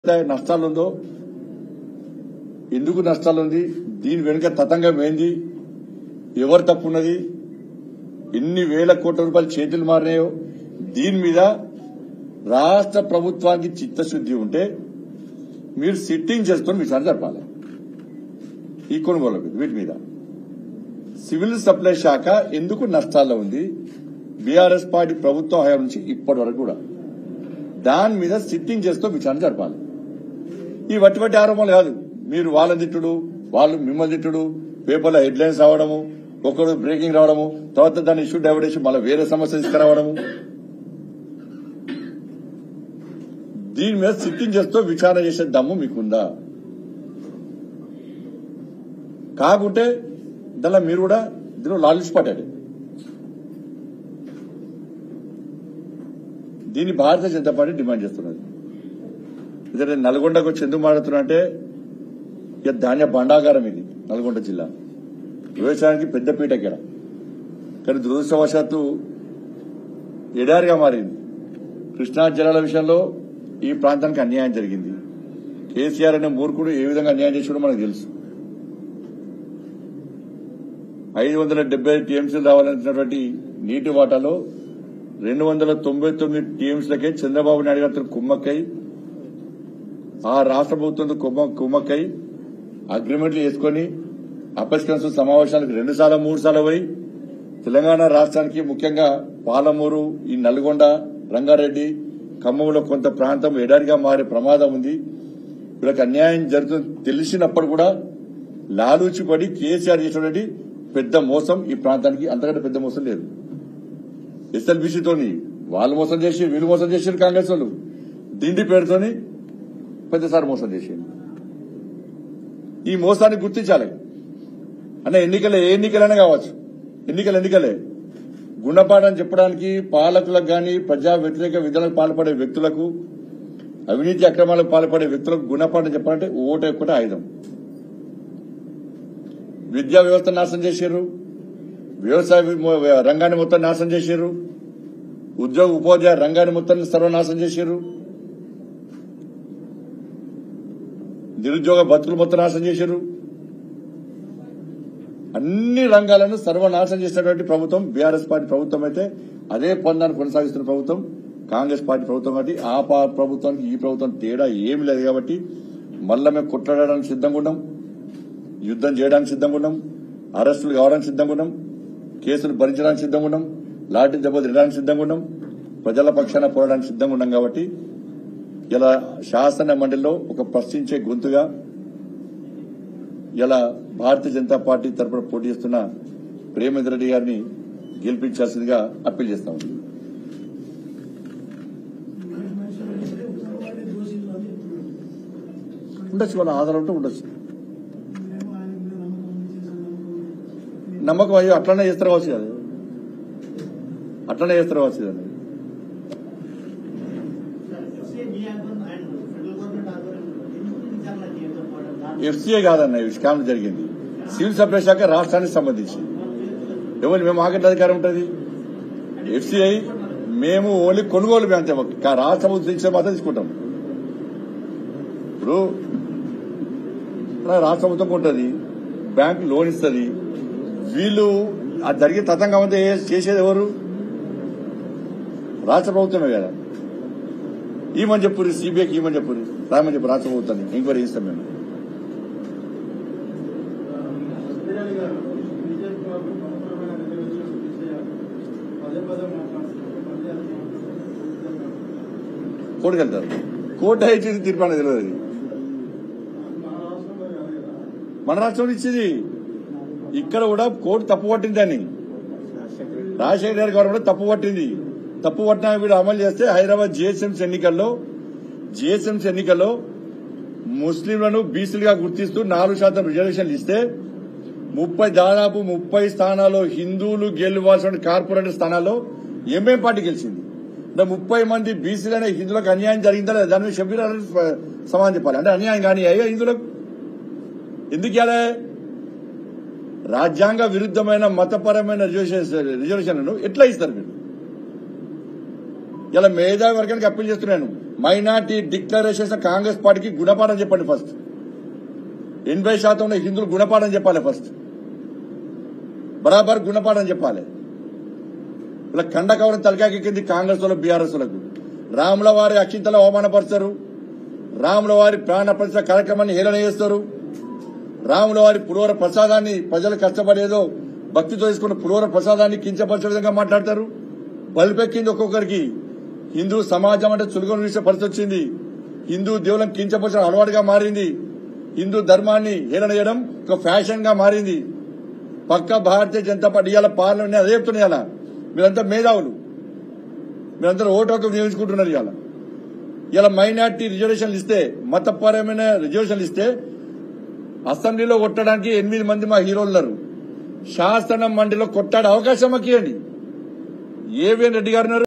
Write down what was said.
నష్టాలు ఉందో ఎందుకు నష్టాలు ఉంది దీని వెనుక తతంగం ఏంది ఎవరు తప్పు ఉన్నది ఎన్ని వేల కోట్ల రూపాయలు చేతులు మారినాయో దీని మీద రాష్ట్ర ప్రభుత్వానికి చిత్తశుద్ధి ఉంటే మీరు సిట్టింగ్ చేసుకొని విచారణ జరపాలి ఈ కొనుగోలు మీద, వీటి మీద సివిల్ సప్లై శాఖ ఎందుకు నష్టాల్లో ఉంది బీఆర్ఎస్ పార్టీ ప్రభుత్వం హయాం నుంచి ఇప్పటి వరకు కూడా దాని మీద సిట్టింగ్ చేస్తూ విచారణ జరపాలి ఈ వట్టి వట్టి ఆరోపణలు కాదు మీరు వాళ్ళ తిట్టుడు వాళ్ళు మిమ్మల్ని తిట్టుడు పేపర్లో హెడ్లైన్స్ రావడము ఒకరు బ్రేకింగ్ రావడము తర్వాత దాన్ని ఇష్యూ డైవర్ట్ చేసి మళ్ళీ వేరే సమస్య తీసుకురావడము దీని మీద సిట్టింగ్ చేస్తూ విచారణ చేసే దమ్ము మీకుందా కాకుంటే దానిలో మీరు కూడా దీనిలో లాలిష్ పట్టాడు దీన్ని భారతీయ జనతా పార్టీ డిమాండ్ చేస్తున్నది ఎందుకంటే నల్గొండకు వచ్చి ఎందుకు మాట్లాడుతున్నా అంటే ఇక ధాన్య భండాగారం ఇది నల్గొండ జిల్లా వ్యవసాయానికి పెద్ద పీట ఇక్కడ కానీ దురదృష్టవశాత్తు ఎడారిగా మారింది కృష్ణా జలాల విషయంలో ఈ ప్రాంతానికి అన్యాయం జరిగింది కేసీఆర్ అనే మూర్ఖుడు ఏ విధంగా అన్యాయం చేసాడో మనకు తెలుసు ఐదు వందల డెబ్బై టీఎంసీలు రావాలనుకున్నటువంటి నీటి వాటాలో రెండు వందల తొంభై తొమ్మిది టీఎంసీలకే చంద్రబాబు నాయుడు గారితో కుమ్మక్కై ఆ రాష్ట్ర ప్రభుత్వంతో కుమ్మ కుమ్మక్కై అగ్రిమెంట్లు చేసుకుని అపస్కన్స్ సమావేశాలకు రెండు సార్లు మూడు సార్లు పోయి తెలంగాణ రాష్ట్రానికి ముఖ్యంగా పాలమూరు ఈ నల్గొండ రంగారెడ్డి ఖమ్మంలో కొంత ప్రాంతం ఎడారిగా మారే ప్రమాదం ఉంది వీళ్ళకి అన్యాయం జరుగుతుంది తెలిసినప్పుడు కూడా లాలూచిపడి కేసీఆర్ చేసినటువంటి పెద్ద మోసం ఈ ప్రాంతానికి అంతకంటే పెద్ద మోసం లేదు ఎస్ఎల్బీసీతోని వాళ్ళు మోసం చేసి వీళ్ళు మోసం చేసారు కాంగ్రెస్ వాళ్ళు దిండి పేరుతోని పెద్దసారి మోసం చేసింది ఈ మోసాన్ని గుర్తించాలి అన్న ఎన్నికలే ఏ ఎన్నికలైనా కావచ్చు ఎన్నికలు ఎన్నికలే గుణపాఠం చెప్పడానికి పాలకులకు గాని ప్రజా వ్యతిరేక విధానాలకు పాల్పడే వ్యక్తులకు అవినీతి అక్రమాలకు పాల్పడే వ్యక్తులకు గుణపాఠం చెప్పాలంటే ఓటు ఒక్కటే ఆయుధం విద్యా వ్యవస్థ నాశనం చేశారు వ్యవసాయ వి- రంగాన్ని మొత్తం నాశనం చేశారు ఉద్యోగ ఉపాధ్యాయ రంగాన్ని మొత్తం సర్వనాశనం చేశారు నిరుద్యోగ బతుకులు మొత్తం నాశనం చేశారు అన్ని రంగాలను సర్వనాశనం చేసినటువంటి ప్రభుత్వం బీఆర్ఎస్ పార్టీ ప్రభుత్వం అయితే అదే పందాన్ని కొనసాగిస్తున్న ప్రభుత్వం కాంగ్రెస్ పార్టీ ప్రభుత్వం కాబట్టి ఆ పా- ప్రభుత్వానికి ఈ ప్రభుత్వం తేడా ఏమి లేదు కాబట్టి మళ్ళా మేము కొట్లాడడానికి సిద్ధంగా ఉన్నాం యుద్దం చేయడానికి సిద్ధంగా ఉన్నాం అరెస్టులు కావడానికి సిద్ధంగా ఉన్నాం కేసులు భరించడానికి సిద్ధంగా ఉన్నాం లాఠీ దెబ్బ తినడానికి సిద్ధంగా ఉన్నాం ప్రజల పక్షాన పోరాడానికి సిద్ధంగా ఉన్నాం కాబట్టి ఇలా శాసన మండలిలో ఒక ప్రశ్నించే గొంతుగా ఇలా భారతీయ జనతా పార్టీ తరఫున పోటీ చేస్తున్న ప్రేమేంద్ర రెడ్డి గారిని గెలిపించాల్సిందిగా అప్పీల్ చేస్తాం ఉండొచ్చు వాళ్ళ ఆధారం ఉంటే ఉండొచ్చు నమ్మకం అయ్యో అట్లనే చేస్తారు కావచ్చు కదా అట్లనే చేస్తారు కావచ్చు కదా ఎఫ్సీఏ కాదన్న ఈ స్కామ్ జరిగింది సివిల్ సప్లై శాఖ రాష్ట్రానికి సంబంధించి ఎవరు మేము ఆగట్ల అధికారం ఉంటుంది ఎఫ్సీఐ మేము ఓన్లీ కొనుగోలు మేము అంతే కా- రాష్ట్ర ప్రభుత్వం ఇచ్చే మాత్రం తీసుకుంటాం ఇప్పుడు మన రాష్ట్ర ప్రభుత్వం ఉంటుంది బ్యాంక్ లోన్ ఇస్తుంది వీళ్ళు ఆ జరిగే తతంగం అంతా ఏ- చేసేది ఎవరు రాష్ట్ర ప్రభుత్వమే కదా ఈమని చెప్పుర్రి సిబిఐకి ఈమని చెప్పుర్రి రామని చెప్పు రాష్ట్ర ప్రభుత్వాన్ని ఎంక్వైరీ చేస్తాం మేము కోర్టుకు వెళ్తారు కోర్టు ఇచ్చేది తీర్పు అనేది తెలియదు అది. మన రాష్ట్రంలో ఇచ్చేది ఇక్కడ కూడా కోర్టు తప్పు పట్టింది దాన్ని రాజశేఖర గారి గవర్నమెంట్ తప్పు పట్టింది తప్పు పట్టిన వీడు అమలు చేస్తే హైదరాబాద్ జిహెచ్ఎంసీ ఎన్నికల్లో జిహెచ్ఎంసీ ఎన్నికల్లో ముస్లింలను బీసీలుగా గుర్తిస్తూ నాలుగు శాతం రిజర్వేషన్లు ఇస్తే ముప్పై దాదాపు ముప్పై స్థానాల్లో హిందువులు గెలవాల్సిన కార్పొరేటర్ స్థానాల్లో ఎంఏం పార్టీ గెలిచింది అంటే ముప్పై మంది బీసీలైన హిందువులకు అన్యాయం జరిగిందా లేదా? దాని మీద షబీర్ అలీ సమాధానం చెప్పాలి అంటే అన్యాయం కానీ అయ్యో హిందువులకు ఎందుకు ఇవ్వాలి రాజ్యాంగ విరుద్ధమైన మతపరమైన రిజర్వేషన్ రిజర్వేషన్లను ఎట్లా ఇస్తారు మీరు ఇలా మేధావి వర్గానికి అప్పీల్ చేస్తున్నాను మైనార్టీ డిక్లరేషన్స్ కాంగ్రెస్ పార్టీకి గుణపాఠం చెప్పండి ఫస్ట్ ఎనభై శాతం ఉన్న హిందువులు గుణపాఠం చెప్పాలి ఫస్ట్ బరాబర్ గుణపాఠం చెప్పాలి ఇలా కండకవరం తలకాకెక్కింది కాంగ్రెస్ వాళ్ళు బీఆర్ఎస్ లకు రాముల వారి అక్షింతలు అవమానపరుస్తారు రాముల వారి ప్రాణ ప్రతిష్ట కార్యక్రమాన్ని హేళన చేస్తారు రాముల వారి పులివర ప్రసాదాన్ని ప్రజలు కష్టపడేదో భక్తితో తీసుకున్న పులివర ప్రసాదాన్ని కించపరిచే విధంగా మాట్లాడతారు బలిపెక్కింది ఒక్కొక్కరికి హిందూ సమాజం అంటే చులుగొని చూసే పరిస్థితి వచ్చింది హిందూ దేవులను కించపరచడం అలవాటుగా మారింది హిందూ ధర్మాన్ని హేళన చేయడం ఒక ఫ్యాషన్ గా మారింది పక్క భారతీయ జనతా పార్టీ ఇవాళ పార్లమెంట్ అదే చెప్తున్నాయి ఇవాళ మీరంతా మేధావులు మీరందరూ ఓటు హక్కు వినియోగించుకుంటున్నారు ఇవాళ ఇలా మైనార్టీ రిజర్వేషన్లు ఇస్తే మతపరమైన రిజర్వేషన్లు ఇస్తే అసెంబ్లీలో కొట్టడానికి ఎనిమిది మంది మా హీరోలు ఉన్నారు శాసన మండలిలో కొట్టాడే అవకాశం మాకు ఇవ్వండి ఏవిఎన్ రెడ్డి గారు ఉన్నారు